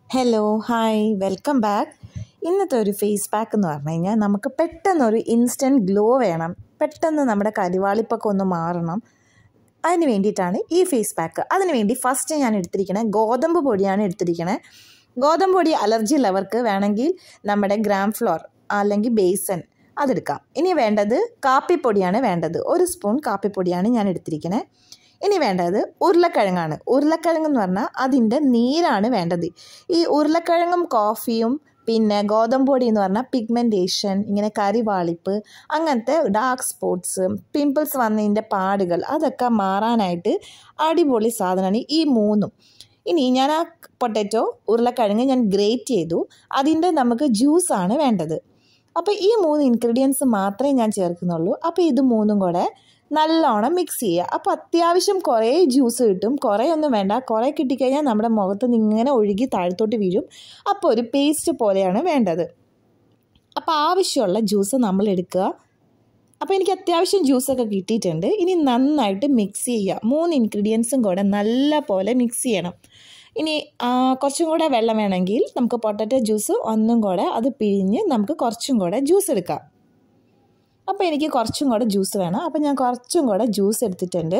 hello hi welcome back ഇന്നത്തെ ഒരു face pack എന്ന് പറഞ്ഞു കഴിഞ്ഞാൽ നമുക്ക് പെട്ടെന്നൊരു ഇൻസ്റ്റൻറ്റ് ഗ്ലോ വേണം പെട്ടെന്ന് നമ്മുടെ കരിവാളിപ്പൊക്കെ ഒന്ന് മാറണം അതിന് വേണ്ടിയിട്ടാണ് ഈ ഫേസ് പാക്ക് അതിന് വേണ്ടി ഫസ്റ്റ് ഞാൻ എടുത്തിരിക്കണേ ഗോതമ്പ് പൊടിയാണ് എടുത്തിരിക്കണേ ഗോതമ്പ് പൊടി അലർജി ഉള്ളവർക്ക് വേണമെങ്കിൽ നമ്മുടെ ഗ്രാം ഫ്ലോർ അല്ലെങ്കിൽ ബേസൻ അതെടുക്കാം ഇനി വേണ്ടത് കാപ്പിപ്പൊടിയാണ് വേണ്ടത് ഒരു സ്പൂൺ കാപ്പിപ്പൊടിയാണ് ഞാൻ എടുത്തിരിക്കണേ ഇനി വേണ്ടത് ഉരുളക്കിഴങ്ങാണ് ഉരുളക്കിഴങ്ങ് എന്ന് പറഞ്ഞാൽ അതിൻ്റെ നീരാണ് വേണ്ടത് ഈ ഉരുളക്കിഴങ്ങും കോഫിയും പിന്നെ ഗോതമ്പ് പൊടി എന്ന് പറഞ്ഞാൽ പിഗ്മെൻറ്റേഷൻ ഇങ്ങനെ കരിവാളിപ്പ് അങ്ങനത്തെ ഡാർക്ക് സ്പോട്ട്സ് പിമ്പിൾസ് വന്നതിൻ്റെ പാടുകൾ അതൊക്കെ മാറാനായിട്ട് അടിപൊളി സാധനമാണ് ഈ മൂന്നും ഇനി ഞാൻ ആ പൊട്ടറ്റോ ഉരുളക്കിഴങ്ങ് ഞാൻ ഗ്രേറ്റ് ചെയ്തു അതിൻ്റെ നമുക്ക് ജ്യൂസാണ് വേണ്ടത് അപ്പോൾ ഈ മൂന്ന് ഇൻഗ്രീഡിയൻസ് മാത്രമേ ഞാൻ ചേർക്കുന്നുള്ളൂ അപ്പോൾ ഇത് മൂന്നും കൂടെ നല്ലോണം മിക്സ് ചെയ്യുക അപ്പോൾ അത്യാവശ്യം കുറേ ജ്യൂസ് കിട്ടും കുറേ ഒന്നും വേണ്ട കുറേ കിട്ടിക്കഴിഞ്ഞാൽ നമ്മുടെ മുഖത്ത് നിന്ന് ഇങ്ങനെ ഒഴുകി താഴത്തോട്ട് വീഴും അപ്പോൾ ഒരു പേസ്റ്റ് പോലെയാണ് വേണ്ടത് അപ്പോൾ ആവശ്യമുള്ള ജ്യൂസ് നമ്മൾ എടുക്കുക അപ്പോൾ എനിക്ക് അത്യാവശ്യം ജ്യൂസൊക്കെ കിട്ടിയിട്ടുണ്ട് ഇനി നന്നായിട്ട് മിക്സ് ചെയ്യുക മൂന്ന് ഇൻഗ്രീഡിയൻസും കൂടെ നല്ല പോലെ മിക്സ് ചെയ്യണം ഇനി കുറച്ചും കൂടെ വെള്ളം വേണമെങ്കിൽ നമുക്ക് പൊട്ടറ്റോ ജ്യൂസ് ഒന്നും കൂടെ അത് പിഴിഞ്ഞ് നമുക്ക് കുറച്ചും കൂടെ ജ്യൂസ് എടുക്കാം അപ്പോൾ എനിക്ക് കുറച്ചും കൂടെ ജ്യൂസ് വേണം അപ്പോൾ ഞാൻ കുറച്ചും കൂടെ ജ്യൂസ് എടുത്തിട്ടുണ്ട്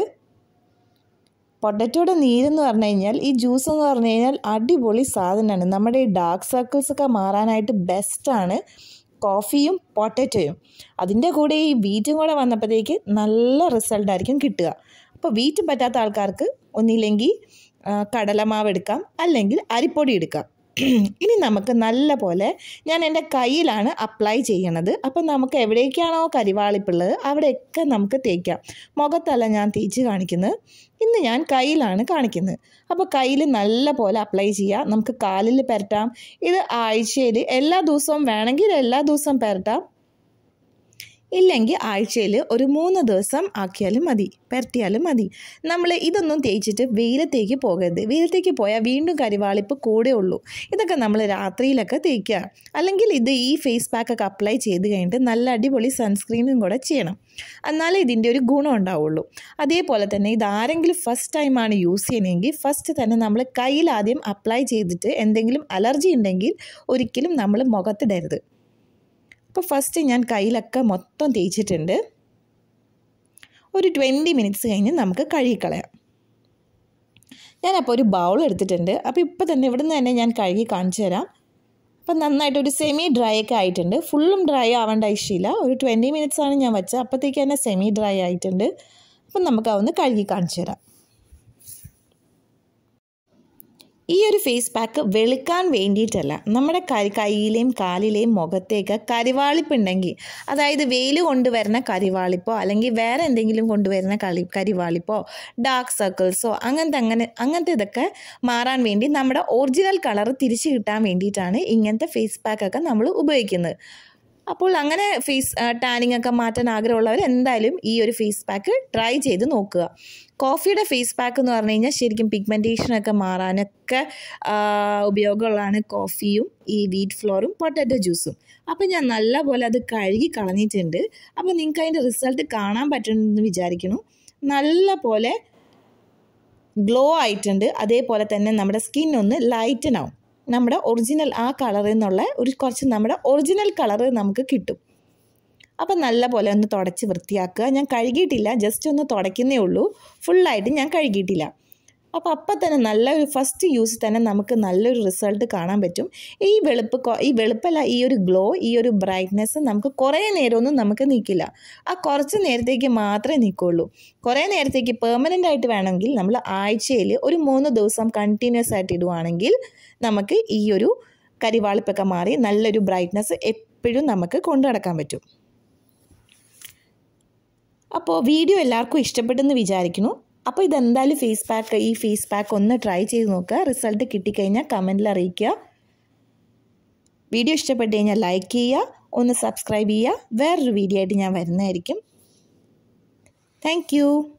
പൊട്ടറ്റോയുടെ നീരെന്ന് പറഞ്ഞു കഴിഞ്ഞാൽ ഈ ജ്യൂസ് എന്ന് പറഞ്ഞു കഴിഞ്ഞാൽ അടിപൊളി സാധനമാണ് നമ്മുടെ ഈ ഡാർക്ക് സർക്കിൾസ് ഒക്കെ മാറാനായിട്ട് ബെസ്റ്റാണ് കോഫിയും പൊട്ടറ്റോയും അതിൻ്റെ കൂടെ ഈ വീറ്റും കൂടെ വന്നപ്പോഴത്തേക്ക് നല്ല റിസൾട്ടായിരിക്കും കിട്ടുക അപ്പോൾ വീറ്റ് പറ്റാത്ത ആൾക്കാർക്ക് ഒന്നില്ലെങ്കിൽ കടലമാവ് എടുക്കാം അല്ലെങ്കിൽ അരിപ്പൊടി എടുക്കാം ഇനി നമുക്ക് നല്ല പോലെ ഞാൻ എൻ്റെ കയ്യിലാണ് അപ്ലൈ ചെയ്യണത് അപ്പം നമുക്ക് എവിടേക്കാണോ കരിവാളിപ്പുള്ളത് അവിടെയൊക്കെ നമുക്ക് തേക്കാം മുഖത്തല്ല ഞാൻ തേച്ച് കാണിക്കുന്നത് ഇന്ന് ഞാൻ കയ്യിലാണ് കാണിക്കുന്നത് അപ്പോൾ കയ്യിൽ നല്ല പോലെ അപ്ലൈ ചെയ്യുക നമുക്ക് കാലിൽ പുരട്ടാം ഇത് ആഴ്ചയിൽ എല്ലാ ദിവസവും വേണമെങ്കിൽ എല്ലാ ദിവസവും പുരട്ടാം ഇല്ലെങ്കിൽ ആഴ്ചയിൽ ഒരു മൂന്ന് ദിവസം ആക്കിയാലും മതി പുരട്ടിയാലും മതി നമ്മൾ ഇതൊന്നും തേച്ചിട്ട് വെയിലത്തേക്ക് പോകരുത് വെയിലത്തേക്ക് പോയാൽ വീണ്ടും കരിവാളിപ്പ് കൂടെ ഉള്ളൂ ഇതൊക്കെ നമ്മൾ രാത്രിയിലൊക്കെ തേക്കുക അല്ലെങ്കിൽ ഇത് ഈ ഫേസ് പാക്കൊക്കെ അപ്ലൈ ചെയ്ത് കഴിഞ്ഞിട്ട് നല്ല അടിപൊളി സൺസ്ക്രീനും കൂടെ ചെയ്യണം എന്നാലേ ഇതിൻ്റെ ഒരു ഗുണം ഉണ്ടാവുള്ളൂ അതേപോലെ തന്നെ ഇതാരെങ്കിലും ഫസ്റ്റ് ടൈമാണ് യൂസ് ചെയ്യണമെങ്കിൽ ഫസ്റ്റ് തന്നെ നമ്മൾ കയ്യിൽ ആദ്യം അപ്ലൈ ചെയ്തിട്ട് എന്തെങ്കിലും അലർജി ഉണ്ടെങ്കിൽ ഒരിക്കലും നമ്മൾ മുഖത്തിടരുത് അപ്പോൾ ഫസ്റ്റ് ഞാൻ കയ്യിലൊക്കെ മൊത്തം തേച്ചിട്ടുണ്ട് ഒരു ട്വൻറ്റി മിനിറ്റ്സ് കഴിഞ്ഞ് നമുക്ക് കഴുകിക്കളയാം ഞാനപ്പോൾ ഒരു ബൗൾ എടുത്തിട്ടുണ്ട് അപ്പോൾ ഇപ്പോൾ തന്നെ ഇവിടെ നിന്ന് തന്നെ ഞാൻ കഴുകി കാണിച്ചു തരാം അപ്പം നന്നായിട്ട് ഒരു സെമി ഡ്രൈ ഒക്കെ ആയിട്ടുണ്ട് ഫുള്ളും ഡ്രൈ ആവേണ്ട ആവശ്യമില്ല ഒരു ട്വൻറ്റി മിനിറ്റ്സ് ആണ് ഞാൻ വെച്ചത് അപ്പോഴത്തേക്ക് തന്നെ സെമി ഡ്രൈ ആയിട്ടുണ്ട് അപ്പം നമുക്ക് അതൊന്ന് കഴുകി കാണിച്ചു തരാം ഈ ഒരു ഫേസ് പാക്ക് വെളുക്കാൻ വേണ്ടിയിട്ടല്ല നമ്മുടെ കരി കയ്യിലെയും കാലിലെയും മുഖത്തേക്ക് കരിവാളിപ്പുണ്ടെങ്കിൽ അതായത് വെയിൽ കൊണ്ടുവരുന്ന കരിവാളിപ്പോ അല്ലെങ്കിൽ വേറെ എന്തെങ്കിലും കൊണ്ടുവരുന്ന കളി കരിവാളിപ്പോ ഡാർക്ക് സർക്കിൾസോ അങ്ങനത്തെ അങ്ങനെ അങ്ങനത്തെ ഇതൊക്കെ മാറാൻ വേണ്ടി നമ്മുടെ ഒറിജിനൽ കളർ തിരിച്ചു കിട്ടാൻ വേണ്ടിയിട്ടാണ് ഇങ്ങനത്തെ ഫേസ് പാക്കൊക്കെ നമ്മൾ ഉപയോഗിക്കുന്നത് അപ്പോൾ അങ്ങനെ ഫേസ് ടാനിങ് ഒക്കെ മാറ്റാൻ ആഗ്രഹമുള്ളവർ എന്തായാലും ഈ ഒരു ഫേസ് പാക്ക് ട്രൈ ചെയ്ത് നോക്കുക കോഫിയുടെ ഫേസ് പാക്ക് എന്ന് പറഞ്ഞു കഴിഞ്ഞാൽ ശരിക്കും പിഗ്മെൻറ്റേഷനൊക്കെ മാറാനൊക്കെ ഉപയോഗമുള്ളതാണ് കോഫിയും ഈ വീറ്റ് ഫ്ലോറും പൊട്ടാറ്റോ ജ്യൂസും അപ്പോൾ ഞാൻ നല്ലപോലെ അത് കഴുകി കളഞ്ഞിട്ടുണ്ട് അപ്പോൾ നിങ്ങൾക്ക് അതിൻ്റെ റിസൾട്ട് കാണാൻ പറ്റുമെന്ന് വിചാരിക്കുന്നു നല്ല പോലെ ഗ്ലോ ആയിട്ടുണ്ട് അതേപോലെ തന്നെ നമ്മുടെ സ്കിൻ ഒന്ന് ലൈറ്റൻ ആവും നമ്മുടെ ഒറിജിനൽ ആ കളറിൽ നിന്നുള്ള ഒരു കുറച്ച് നമ്മുടെ ഒറിജിനൽ കളറ് നമുക്ക് കിട്ടും അപ്പം നല്ല പോലെ ഒന്ന് തുടച്ച് വൃത്തിയാക്കുക ഞാൻ കഴുകിയിട്ടില്ല ജസ്റ്റ് ഒന്ന് തുടയ്ക്കുന്നേ ഉള്ളൂ ഫുള്ളായിട്ട് ഞാൻ കഴുകിയിട്ടില്ല അപ്പോൾ അപ്പം തന്നെ നല്ല ഒരു ഫസ്റ്റ് യൂസ് തന്നെ നമുക്ക് നല്ലൊരു റിസൾട്ട് കാണാൻ പറ്റും ഈ വെളുപ്പ് ഈ വെളുപ്പല്ല ഈ ഒരു ഗ്ലോ ഈ ഒരു ബ്രൈറ്റ്നെസ് നമുക്ക് കുറേ നേരമൊന്നും നമുക്ക് നിൽക്കില്ല ആ കുറച്ച് നേരത്തേക്ക് മാത്രമേ നിൽക്കുള്ളൂ കുറേ നേരത്തേക്ക് പെർമനൻ്റ് ആയിട്ട് വേണമെങ്കിൽ നമ്മൾ ആഴ്ചയിൽ ഒരു മൂന്ന് ദിവസം കണ്ടിന്യൂസ് ആയിട്ട് ഇടുവാണെങ്കിൽ നമുക്ക് ഈ ഒരു കരിവാളിപ്പൊക്കെ മാറി നല്ലൊരു ബ്രൈറ്റ്നെസ് എപ്പോഴും നമുക്ക് കൊണ്ടു നടക്കാൻ പറ്റും അപ്പോൾ വീഡിയോ എല്ലാവർക്കും ഇഷ്ടപ്പെട്ടെന്ന് വിചാരിക്കുന്നു അപ്പോൾ ഇതെന്തായാലും ഫേസ് പാക്ക് ഈ ഫേസ് പാക്ക് ഒന്ന് ട്രൈ ചെയ്ത് നോക്കുക റിസൾട്ട് കിട്ടിക്കഴിഞ്ഞാൽ കമൻറ്റിൽ അറിയിക്കുക വീഡിയോ ഇഷ്ടപ്പെട്ട് കഴിഞ്ഞാൽ ലൈക്ക് ചെയ്യുക ഒന്ന് സബ്സ്ക്രൈബ് ചെയ്യുക വേറൊരു വീഡിയോ ആയിട്ട് ഞാൻ വരുന്നതായിരിക്കും താങ്ക്